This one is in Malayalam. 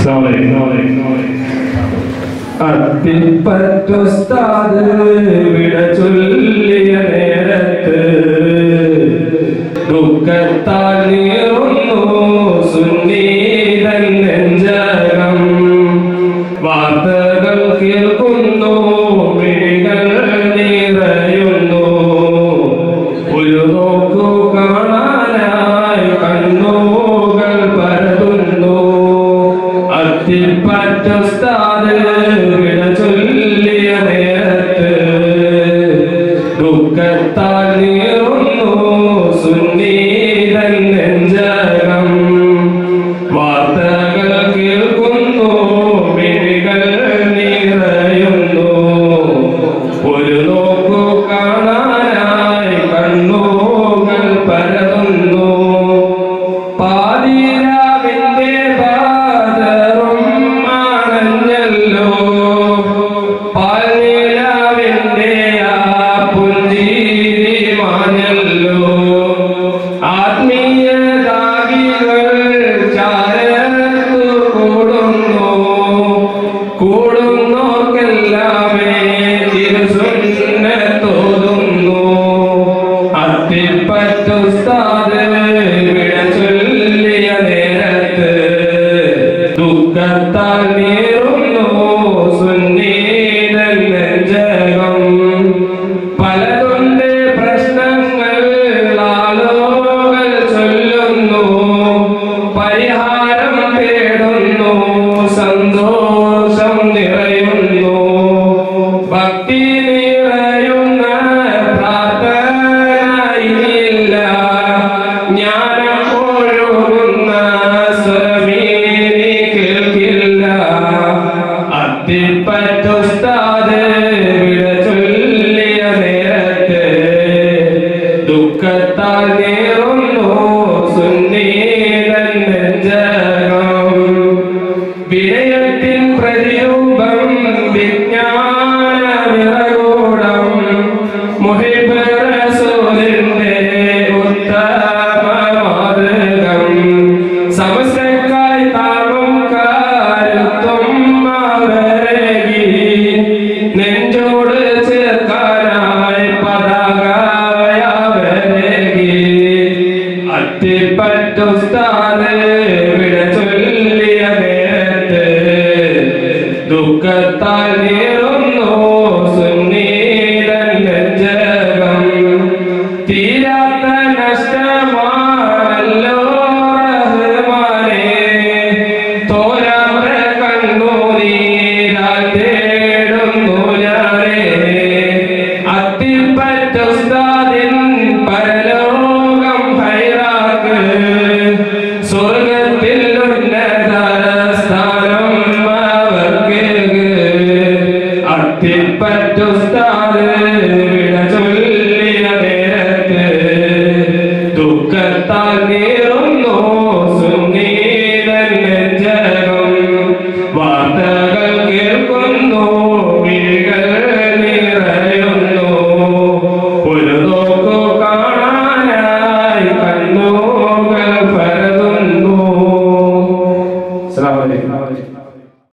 അത്തിപ്പറ്റുസ്താദ് വിട ചൊല്ലിയ നേരത്ത് ദുഃഖത്താൽ നീറുന്നു സുന്നീതൻ നെഞ്ചകം വാർത്തകൾ കേൾക്കുന്നു മിഴികൾ നിറയുന്നു ഒരു നോക്കു കാണാനായി കണ്ണുകൾ പരതുന്നു അത്തിപ്പറ്റുസ്താദ് വിട ചൊല്ലിയ നേരത്ത് ദുഃഖത്താൽ നീറുന്നു സുന്നീതൻ നെഞ്ചകം വാർത്തകൾ കേൾക്കുന്നു മിഴികൾ നിറയുന്നു ഒരു നോക്കു കാണാനായി കണ്ണുകൾ പരതുന്നു പാതിരാവിന്റെ പാദറും ആണഞ്ഞല്ലോ പാൽനിലാവിന്റെ ആ പുഞ്ചിരി മാഞ്ഞല്ലോ ആത്മീയ ദാഹികൾ ചാരത്തു കൂടുന്നു കൂടുന്നോർക്കെല്ലാമേ തിരുസുന്ന തോന്നുന്നു അത്തിപ്പറ്റുസ്താദ് വിട ചൊല്ലിയ നേരത്ത് ദുഃഖത്താൽ നീറുന്നു സുന്നീതൻ നെഞ്ചകം പലതുണ്ട് പ്രശ്നങ്ങൾ ആളുകൾ ചൊല്ലുന്നു പരിഹാരം